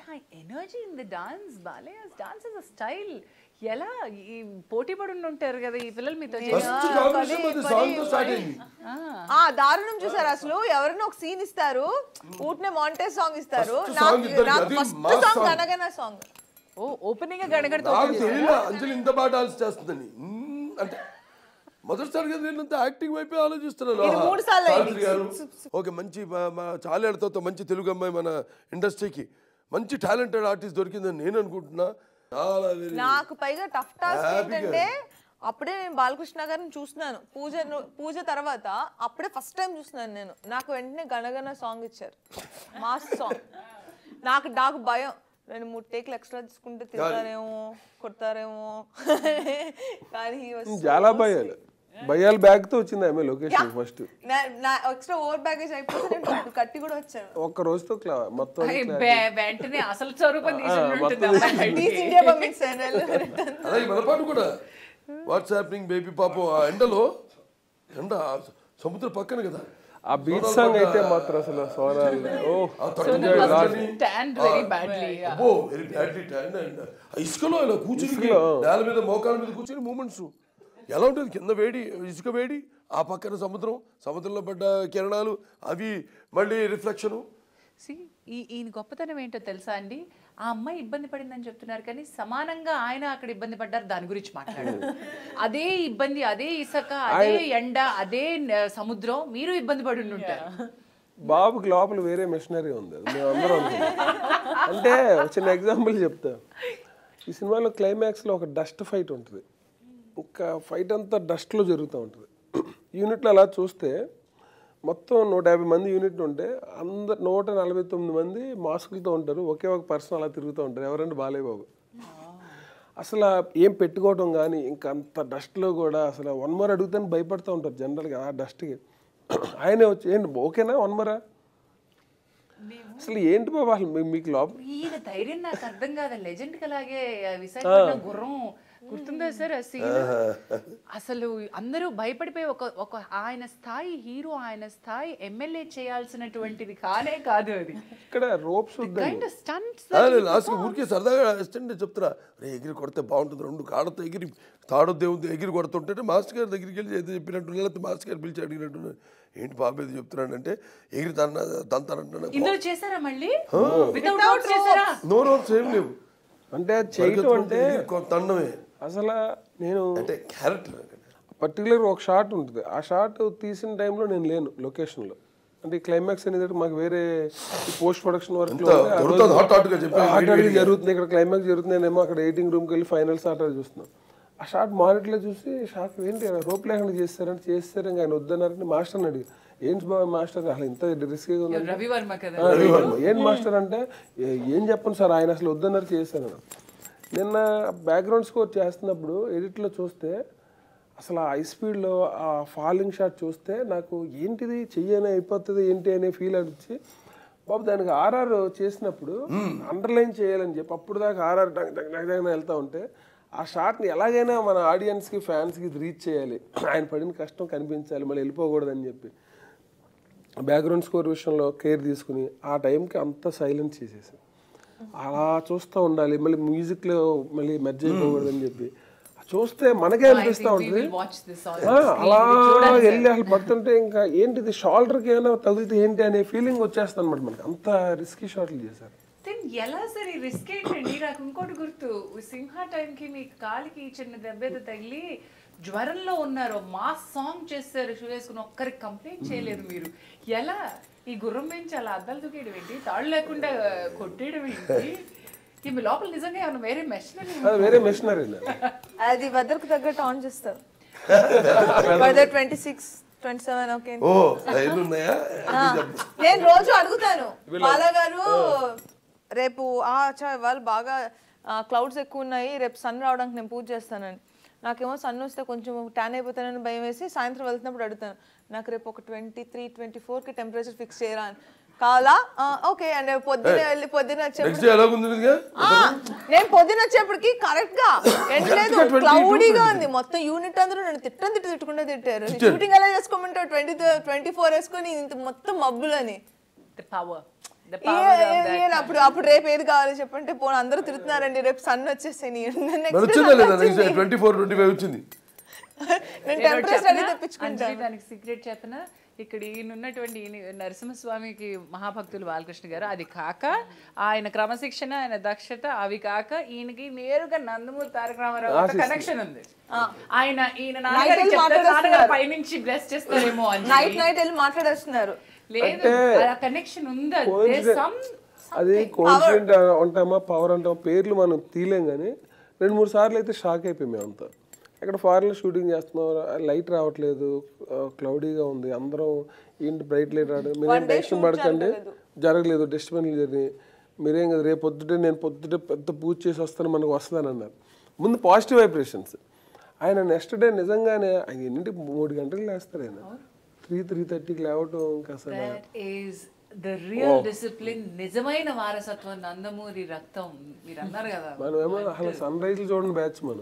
Energy in the dance ballet dance is a style ఎలా ఈ పోటీ పడి ఉంటారు కదా ఈ పిల్లలు మీతో ఫస్ట్ కాంపిటీషన్ అది సాంగ్ తో స్టార్ట్ అయింది ఆ దారుణం చూసారు అసలు ఎవరైనా ఒక సీన్ ఇస్తారు ఊటనే మాంటేజ్ సాంగ్ ఇస్తారు First song ఇద్దరికి, అది ఫస్ట్ mass సాంగ్ song. గనగన సాంగ్ ఓ ఓపెనింగ్ గడగడతో నాకు తెలియదు అంజలి ఇంత బాగా డాన్స్ చేస్తుందని మ్మ్ అంటే మొదటిసారిగా నేను అంత యాక్టింగ్ వైపే ఆలోచిస్తున్నాను ఇది ఆహా, మూడు సార్లు సావిత్రి గారు ఓకే మంచి మా- మా చాలేడుతో మంచి తెలుగు అమ్మాయి మన ఇండస్ట్రీకి మంచి టాలెంటెడ్ ఆర్టిస్ట్ దొరికిందని నేను అనుకుంటున్నా చాలా very- నాకు పైగా టఫ్ టాస్క్ Happy ఏంటంటే అప్పుడే నేను బాలకృష్ణ గారిని చూస్తున్నాను పూజ పూజ తర్వాత అప్పుడే ఫస్ట్ టైం చూస్తున్నాను నేను నాకు వెంటనే గణగణ సాంగ్ ఇచ్చారు మాస్ సాంగ్ నాకు నాకు భయం రెండు మూడు టేకులు ఎక్స్ట్రా తీసుకుంటే తింటారేమో కొడతారేమో కానీ he was so చాలా భయాలు భయాల బ్యాగ్ తో వచ్చింది ఆమె లొకేషన్ ఫస్ట్ నా- నా ఎక్స్ట్రా ఓవర్ బ్యాగేజ్ అయిపోతే నేను ఇప్పుడు కట్టి కూడా వచ్చాను ఒక్క రోజుతో క్లా మొత్తం వెంటనే అసలు స్వరూపం తీసి ఉంటుంది మొత్తం అమ్మాయి బయటికి. తీసి ఇండియా పంపించాను అలాగే మన పాట కూడా వాట్స్ హ్యాపింగ్ బేబీ పాపం ఆ ఎండలో ఎండ ఆ సముద్రం పక్కన కదా ఆ బీచ్ సాంగ్ అయితే మాత్రం అసలు సోనాలు ఓ ఆ తట్టు Sonal must have కూర్చొని, tanned very badly, yeah. అబ్బో వెరీ బ్యాడ్లీ ట్యాన్ అండ్ ఆ ఇసుకలో ఇలా కూర్చుని నేల మీద మోకాల మీద కూర్చుని మూమెంట్స్ ఎలా ఉంటుంది కింద వేడి ఇసుక వేడి ఆ పక్కన సముద్రం సముద్రంలో పడ్డ కిరణాలు అవి మళ్ళీ రిఫ్లెక్షను See, ఈ ఈయన గొప్పతనం ఏంటో తెలుసా అండి ఆ అమ్మాయి ఇబ్బంది పడిందని చెప్తున్నారు కానీ సమానంగా ఆయన అక్కడ ఇబ్బంది పడ్డారు దాని గురించి మాట్లాడారు అదే ఇబ్బంది అదే ఇసక అదే ఎండ అదే న- సముద్రం మీరు ఇబ్బంది పడి ఉంటారు బాబుకి లోపల వేరే మిషనరీ ఉంది అది మేము అందరం అనుకున్నాం. అంటే ఒక చిన్న ఎగ్జాంపుల్ చెప్తా ఈ సినిమాలో క్లైమాక్స్ లో ఒక డస్ట్ ఫైట్ ఉంటుంది ఇంకా ఫైట్ అంతా dust లో జరుగుతూ ఉంటుంది యూనిట్లో అలా చూస్తే మొత్తం నూట యాభై మంది యూనిట్ ఉంటే అందరు నూట నలభై తొమ్మిది మంది మాస్కులతో ఉంటారు ఒకే ఒక పర్సన్ అలా తిరుగుతూ ఉంటారు ఎవరంటే బాలయ్య బాబు అసలు ఆ ఏం పెట్టుకోవడం కానీ ఇంకా అంత డస్ట్లో కూడా అసలు వన్ మోర్ అడుగుతాను భయపడుతూ ఉంటారు జనరల్గా ఆ డస్ట్కి ఆయనే వచ్చి ఏంటి ఓకేనా వన్ మోరా అసలు ఏంటి బాబా అసలు మీ- మీకు లోపల ఈయన ధైర్యం నాకు అర్థం కాదు లెజెండ్ కి అలాగే విశాఖపట్నం గుర్రం గుర్తుందా సార్ ఆ scene? అసలు అందరూ భయపడిపోయి ఒక ఒక ఆయన స్థాయి హీరో ఆయన స్థాయి ఎమ్మెల్యే చేయాల్సినటువంటిది కానే కాదు అది ఇక్కడ రోప్స్ వద్దని కైండ్ స్టంట్స్ లాస్ట్ ఊరికే సరదాగా అసిస్టెంట్ చెప్తున్నా రే ఎగిరి కొడితే బాగుంటుంది రెండు కాళ్ళతో ఎగిరి తాడో దేవుడు ఎగిరి కొడుతుంటే మాస్టర్ గారి దగ్గరికి వెళ్ళి ఏదో చెప్పినట్టు లేకపోతే మాస్టర్ గారు పిలిచి అడిగినట్టు ఏంటి బాబు ఏదో చెప్తున్నాడంటే ఎగిరి తన తంతానంటున్నాడు ఇందులో చేసారా మళ్ళీ వితౌట్ చేసారా నో నోట్స్ ఏం లేవు అంటే అది చేయటం అంటే తండమే అసలు నేను అంటే క్యారెక్టర్ పర్టికులర్ ఒక షాట్ ఉంటుంది ఆ షాట్ తీసిన టైంలో నేను లేను లొకేషన్లో అంటే క్లైమాక్స్ అనేది మాకు వేరే పోస్ట్ ప్రొడక్షన్ వర్క్ ఎంత దొరుకుతుంది హాట్ హాట్గా చెప్పాను జరుగుతుంది ఇక్కడ క్లైమాక్స్ జరుగుతుంది నేనేమో అక్కడ ఎయిటింగ్ రూమ్కి వెళ్ళి ఫైనల్ స్టార్ట్ చూస్తున్నాం ఆ షాట్ మానిటర్లో చూసి షాక్ ఏంటి రోప్ లేకుండా చేస్తారంటే చేస్తారు ఇంకా ఆయన వద్దన్నారని మాస్టర్ని అడిగి ఏంటి బాబు మాస్టర్ అసలు ఇంత రిస్కీగా ఉంది రవివర్మ కదా ఆ, రవివర్మ. ఏం మాస్టర్ అంటే "ఏ- ఏం చెప్పండి సార్ ఆయన అసలు వద్దన్నారు చేశాను నిన్న బ్యాక్గ్రౌండ్ స్కోర్ చేస్తున్నప్పుడు ఎడిట్లో చూస్తే అసలు ఆ హై స్పీడ్లో ఆ ఫాలింగ్ షాట్ చూస్తే నాకు ఏంటిది చెయ్యని అయిపోతుంది ఏంటి అనే ఫీల్ అనిపించి బాబు దానికి ఆర్ఆర్ చేసినప్పుడు అండర్లైన్ చేయాలని చెప్పి అప్పుడు దాకా ఆర్ఆర్ వెళ్తా ఉంటే ఆ షాట్ని ఎలాగైనా మన ఆడియన్స్కి ఫ్యాన్స్కి రీచ్ చేయాలి ఆయన పడిన కష్టం కనిపించాలి మళ్ళీ వెళ్ళిపోకూడదని చెప్పి బ్యాక్గ్రౌండ్ స్కోర్ విషయంలో కేర్ తీసుకుని ఆ టైంకి అంత సైలెన్స్ చేసేసి అలా చూస్తూ ఉండాలి మళ్ళీ మ్యూజిక్లో మళ్ళీ మెర్జ్ అయిపోకూడదని చెప్పి చూస్తే మనకే అనిపిస్తూ ఉంటుంది వాచ్ దిస్ ఆ, అలా వెళ్ళి అసలు పడుతుంటే ఇంకా ఏంటిది షోల్డర్కి ఏమైనా తగిలితే ఏంటి అనే ఫీలింగ్ వచ్చేస్తుంది అనమాట మనకి అంత రిస్కీ షాట్లు చేశారు దెన్ ఎలా సరే రిస్క్ ఏంటండి నాకు ఇంకోటి గుర్తు సింహ టైంకి మీ కాలికి చిన్న దెబ్బ ఏదో తగిలి జ్వరంలో ఉన్నారు మాస్ సాంగ్ చేస్తారు షూ వేసుకుని ఒక్కరికి కంప్లైంట్ చేయలేదు మీరు ఎలా ఈ గుర్రం పెంచి అలా అద్దాలు దూకేయడం ఏంటి తాళ్ళు లేకుండా కొట్టేయడం ఏంటి ఈ మీ లోపల నిజంగా ఏమైనా వేరే మెషినరీ అది వేరే మెషినరీ అది వెదర్ కు తగ్గట్టు ఆన్ చేస్తారు weather twenty six twenty seven okay ఓ ఎన్ని ఉన్నాయా నేను రోజు అడుగుతాను బాలా గారు రేపు ఆ చా వాళ్ళు బాగా క్లౌడ్స్ ఎక్కువ ఉన్నాయి రేపు సన్ రావడానికి నేను పూజ చేస్తానని నాకేమో సన్ వస్తే కొంచెం ట్యాన్ అయిపోతానని భయం వేసి సాయంత్రం వెళ్తున్నప్పుడు అడుగుతాను నాకు రేపు ఒక ట్వంటీ త్రీ ట్వంటీ ఫోర్కి టెంపరేచర్ ఫిక్స్ చేయరా అని కావాలా ఓకే అండ్ పొద్దున వెళ్ళి పొద్దున వచ్చేప్పుడు నెక్స్ట్ డే ఎలాగుంది ఇదిగా? ఆ, నేను పొద్దున వచ్చేప్పటికి కరెక్ట్ గా ఎండలేదు క్లౌడీగా ఉంది మొత్తం యూనిట్ అందరూ నన్ను తిట్టని తిట్టు తిట్టుకుంటూ తిట్టారు షూటింగ్ ఎలా చేసుకోమంటావు ట్వంటీ ట్వంటీ ఫోర్ వేసుకొని ఇంత మొత్తం మబ్బులని power The uh- power of uh- that uh- అప్పుడు అప్పుడు రేపు ఏది కావాలి చెప్పంటే పోనీ అందరూ తిరుగుతున్నారండి రేపు సన్ వచ్చేసాయి మరి వచ్చిందా లేదా next twenty four twenty five వచ్చింది నేను నేను టెంపరేచర్ చెప్పనా? అడిగి తెప్పించుకుంటాను అంజలి దానికి సీక్రెట్ చెప్పనా ఇక్కడ ఈయన ఉన్నటువంటి ఈయన నరసింహస్వామికి మహాభక్తులు బాలకృష్ణ గారు అది కాక ఆయన క్రమశిక్షణ ఆయన దక్షత అవి కాక ఈయనకి నేరుగా నందమూరి తారక రామారావు కనెక్షన్ ఉంది ఆయన ఈయన నాన్నగారికి వెళ్ళి చెప్తే మాట్లాడేస్తున్నారు. నాన్నగారు పైనుంచి బ్లెస్ చేస్తారేమో అని నైట్ నైట్ వెళ్ళి మాట్లాడేస్తున్నారు లేదు ఆ కనెక్షన్ ఉంది There's some- అది కోన్సిడెంట్ ఉంటామా పవర్ అంటామా పేర్లు మనం తీలేం కానీ రెండు మూడు సార్లు అయితే షాక్ అయిపోయాం మేమంతా ఇక్కడ ఫారెన్లో షూటింగ్ చేస్తున్నాం లైట్ రావట్లేదు క్లౌడీగా ఉంది అందరం ఏంటి బ్రైట్ లైట్ రాడు మీరేం టెన్షన్ పడకండి జరగలేదు డిస్టర్బెన్స్ జరిగినాయి మీరేం కదా రేపు పొద్దుటే నేను పొద్దుటే పెద్ద పూజ చేసి వస్తాను మనకు వస్తుందని అన్నారు ముందు పాజిటివ్ వైబ్రేషన్స్ ఆయన నెక్స్ట్ డే నిజంగానే ఆయన ఎన్నింటి మూడు గంటలకు లేస్తారు ఆయన త్రీ త్రీ థర్టీకి లేవటం ఇంకా అసలు That is the real discipline నిజమైన వారసత్వం నందమూరి రక్తం మీరు అన్నారు కదా మనం ఏమో అసలు సన్ రైజ్ చూడండి బ్యాచ్ మనం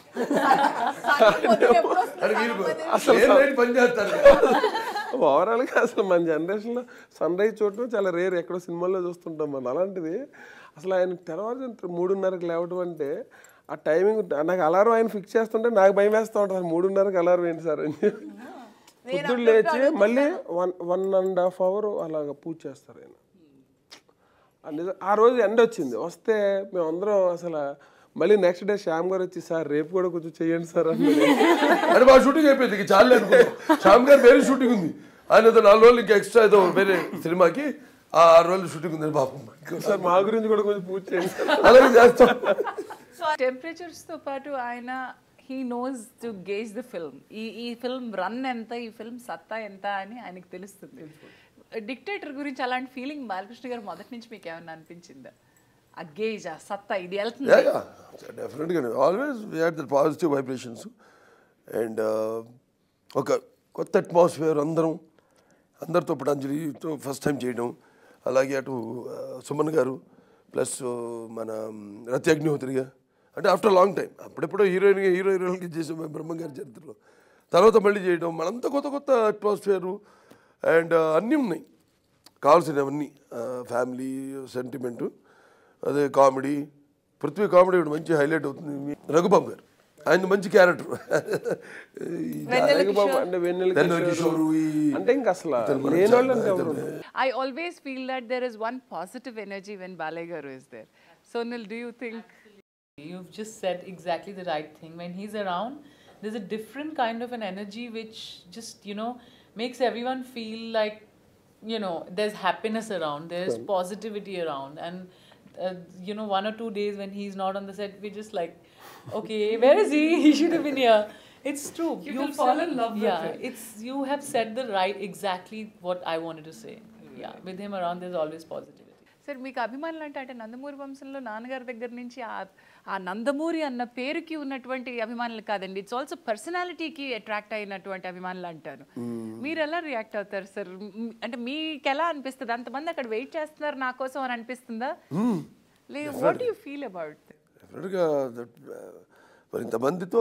అని మీరు ఏ నైట్ పని చేస్తారు ఓవరాల్గా అసలు మన జనరేషన్లో సన్ రైజ్ చూడటం చాలా రేర్ ఎక్కడో సినిమాల్లో చూస్తుంటాం మనం అలాంటిది అసలు ఆయన తెల్లవారు మూడున్నరకు లేవటం అంటే ఆ టైమింగ్ నాకు అలారం ఆయన ఫిక్స్ చేస్తుంటే నాకు భయం వేస్తూ ఉంటుంది "అసలు మూడున్నరకు అలారం ఏంటి సార్ అని చెప్పి పొద్దున్న లేచి మళ్ళీ one one and half hour అలాగ పూజ చేస్తారు ఆయన ఆ నిజ- ఆ రోజు ఎండ వచ్చింది వస్తే మేమందరం అసలు మళ్ళీ నెక్స్ట్ డే శ్యామ్ గారు వచ్చి సార్ రేపు కూడా కొంచెం చెయ్యండి సార్ అని అంటే మా షూటింగ్ అయిపోయింది ఇక చాలే అనుకున్నాం శ్యామ్ గారు వేరే షూటింగ్ ఉంది ఆయన ఏదో నాలుగు రోజులు ఇంకా ఎక్స్ట్రా ఏదో వేరే సినిమాకి ఆ ఆరు రోజులు షూటింగ్ ఉంది పాపం సార్ మా గురించి కూడా కొంచెం పూజ చేయండి సార్ అలాగే చేస్తాం టెంపరేచర్స్ తో పాటు ఆయన he knows to gauge the film ఈ ఈ ఫిల్మ్ రన్ ఎంత ఈ ఫిల్మ్ సత్తా ఎంత అని ఆయనకు తెలుస్తుంది డిక్టేటర్ గురించి అలాంటి ఫీలింగ్ బాలకృష్ణ గారు మొదటి నుంచి మీకు ఏమన్నా అనిపించిందా ఆ గేజ్ ఆ సత్తా ఇది వెళ్తుంది యా యా డెఫినెట్గా always we had the positive vibrations and ఒక కొత్త అట్మాస్ఫియర్ అందరం అందరితో ఇప్పుడు అంజలితో ఫస్ట్ టైం చేయడం అలాగే అటు ఆ, సుమన్ గారు ప్లస్ మన రతి అగ్నిహోత్రిగా అంటే ఆఫ్టర్ లాంగ్ టైం అప్పుడెప్పుడో హీరోయిన్గా హీరో హీరోయిన్కి చేసాం మేము బ్రహ్మంగారి చరిత్రలో తర్వాత మళ్ళీ చేయడం మనంతా కొత్త కొత్త అట్మాస్ఫియరు అండ్ అన్నీ ఉన్నాయి కావాల్సినవన్నీ ఫ్యామిలీ సెంటిమెంటు అదే కామెడీ పృథ్వీ కామెడీ ఒకటి మంచి హైలైట్ అవుతుంది రఘుబాబు గారు ఆయన మంచి క్యారెక్టర్ బాబు అంటే వెన్నెల వెన్నెల కిషోర్ కిషోరు, ఈ- అంటే ఇంకా అసలు లేని వాళ్ళు అంటే ఎవరు ఉన్నారు? I always feel that there is one positive energy when Balay Garu is there. Sonal, do you think You've just said exactly the right thing. When he's around, there's a different kind of an energy which just, you know, makes everyone feel like, you know, there's happiness around, there's positivity around. And, uh, you know, one or two days when he's not on the set, we're just like, okay, where is he? He should have been here. It's true. You You've will fall said- in love with yeah, him. it's you have said the right exactly what I wanted to say. Yeah, with him around, there's always positivity. Sir మీకు అభిమానులు అంటే అంటే నందమూరి వంశంలో నాన్నగారి దగ్గర నుంచి ఆ ఆ నందమూరి అన్న పేరుకి ఉన్నటువంటి అభిమానులు కాదండి ఇట్స్ ఆల్సో పర్సనాలిటీకి అట్రాక్ట్ అయినటువంటి అభిమానులు అంటారు మీరు ఎలా రియాక్ట్ అవుతారు సార్ మ్, అంటే మీకు ఎలా అనిపిస్తుంది అంతమంది అక్కడ వెయిట్ చేస్తున్నారు నా కోసం అని అనిపిస్తుందా లేదు వాట్ యూ ఫీల్ అబౌట్ డెఫినెట్గా దట్ మరి ఇంతమందితో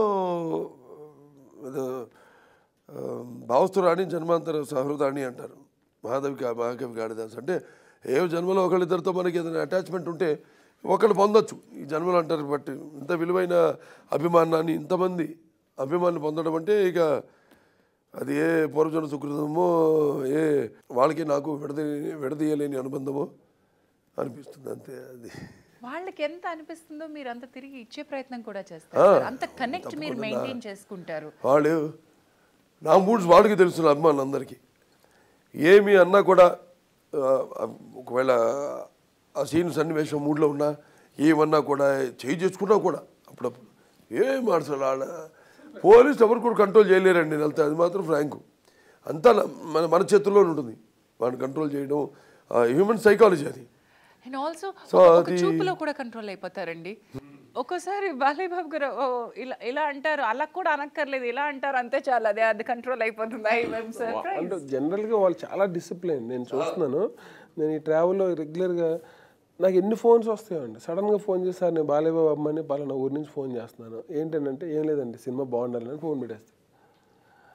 ఏదో ఆ, భావస్తురాణి జన్మాంతర సహృదాణి అంటారు మహాదేవి కా- మహాకవి కాళిదాస్ అంటే ఏ జన్మలో ఒకళ్ళిద్దరితో మనకి ఏదైనా అటాచ్మెంట్ ఉంటే ఒకళ్ళు పొందొచ్చు ఈ జన్మలు అంటారు బట్టి ఇంత విలువైన అభిమానాన్ని ఇంతమంది అభిమానులు పొందడం అంటే ఇక అది ఏ పూర్వజన సుకృతమో ఏ వాళ్ళకి నాకు విడదీ విడదీయలేని అనుబంధమో అనిపిస్తుంది అంతే అది వాళ్ళకి ఎంత అనిపిస్తుందో మీరు అంత తిరిగి ఇచ్చే ప్రయత్నం కూడా చేస్తారు సార్. అంత కనెక్ట్ మీరు మెయింటైన్ చేసుకుంటారు వాళ్ళు నా మూడ్స్ వాళ్ళకి తెలుసు అభిమానులందరికీ ఏమి అన్నా కూడా ఆ, ఒకవేళ ఆ సీన్ సన్నివేశం మూడ్లో ఉన్నా ఏమన్నా కూడా చేయి చేసుకున్నా కూడా అప్పుడప్పుడు ఏం అసలు ఆడ పోలీస్ ఎవరు కూడా కంట్రోల్ చేయలేరండి నేను వెళ్తే అది మాత్రం ఫ్రాంకు అంతా నా- మన మన చేతుల్లోనే ఉంటుంది వాడిని కంట్రోల్ చేయడం హ్యూమన్ సైకాలజీ అది అండ్ ఆల్సో So, ఒక అది- చూపులో కూడా కంట్రోల్ అయిపోతారండి ఒక్కోసారి బాలయ్య బాబు గారు ఓ ఇలా ఇలా అంటారు అలా కూడా అనక్కర్లేదు ఇలా అంటారు అంతే చాలు అదే అది కంట్రోల్ అయిపోతుంది ఐ సర్ప్రైజ్ అంటే జనరల్గా వాళ్ళు చాలా డిసిప్లిన్ నేను చూస్తున్నాను నేను ఈ ట్రావెల్లో రెగ్యులర్గా నాకు ఎన్ని ఫోన్స్ వస్తాయండి సడన్గా ఫోన్ చేసి సార్ నేను బాలేబాబు అమ్మని పలానా ఊరి నుంచి ఫోన్ చేస్తున్నాను ఏంటంటే ఏం లేదండి సినిమా బాగుండాలని ఫోన్ పెట్టేస్తాను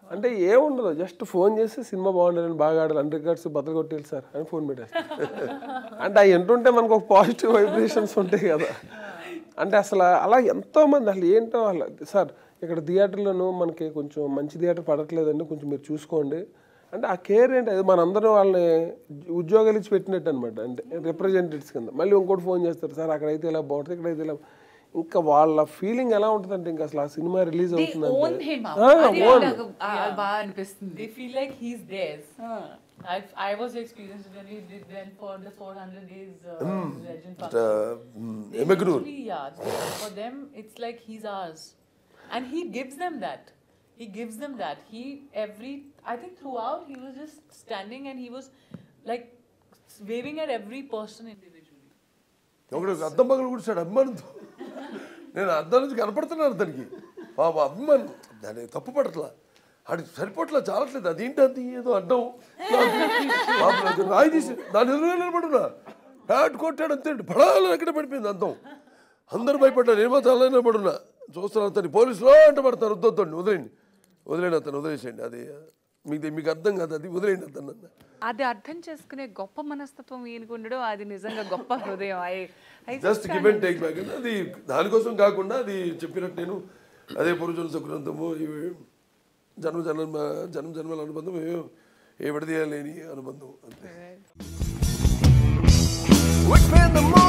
అంటే ఏముండదు జస్ట్ ఫోన్ చేసి సినిమా బాగుండాలని బాగా ఆడాలి హండ్రెడ్ రికార్డ్స్ బద్దలు కొట్టేది సార్ అని ఫోన్ పెట్టేస్తారు అంటే అవి ఎంటుంటే మనకు ఒక పాజిటివ్ వైబ్రేషన్స్ ఉంటాయి కదా అంటే అసలు అలా ఎంతో మంది అసలు ఏంటో అలా సార్ ఇక్కడ థియేటర్లోనూ మనకి కొంచెం మంచి థియేటర్ పడట్లేదండి కొంచెం మీరు చూసుకోండి అంటే ఆ కేర్ ఏంటి అది మనందరం వాళ్ళని ఉద్యోగాలు ఇచ్చి పెట్టినట్టు అనమాట అంటే రిప్రజెంటేటివ్స్ కింద మళ్ళీ ఇంకోటి ఫోన్ చేస్తారు సార్ అక్కడైతే ఇలా బాగుంటుంది ఇక్కడైతే ఇలా ఇంకా వాళ్ళ ఫీలింగ్ ఎలా ఉంటుందంటే ఇంకా అసలు ఆ సినిమా రిలీజ్ They అవుతుందంటే own him. ఆ, అది own. నాకు, ఆ, బాగా అనిపిస్తుంది They feel like he's theirs. I I was experienced when we did went for the 400 days uh, legend function. They ఎమెగ్రూర్ literally, yeah, they- for them it's like he's ours, and he gives them that. He gives them that. He every I think throughout he was just standing and he was like waving at every person individually. ఒకడు అద్దం పగలు కూర్చాడు అభిమానంతో నేను అద్దం నుంచి కనపడుతున్నాను అతనికి పాప అభిమానం దాన్ని తప్పు పడట్లా ఆడి సరిపోట్లా చాలట్లేదు అదేంటి అది ఏదో అడ్డం పాపం నాకు రాయి తీసి దాని ఎదురుగా నిలబడున్నా బ్యాట్ కొట్టాడు అంతే పడాలని ఎక్కడ పడిపోయింది అందం అందరూ భయపడ్డారు ఏమో చాలా నిలబడున్నా చూస్తున్నారు అతని పోలీసులో అంట పడతారు వద్దొద్దండి వదిలేండి వదిలేండి అతను వదిలేసేయండి అది మీకు మీకు అర్థం కాదు అది వదిలేండి అతను అన్న అది అర్థం చేసుకునే గొప్ప మనస్తత్వం ఈయనకు ఉండడం అది నిజంగా గొప్ప హృదయం I I just give and take back అది దానికోసం కాకుండా అది చెప్పినట్టు నేను అదే పురుషుల సుగ్రంథము ఇవి జన్మ జన్మ జన్మ జన్మల అనుబంధం ఏ- ఏ విడదీయలేని అనుబంధం అంతే We spend the morning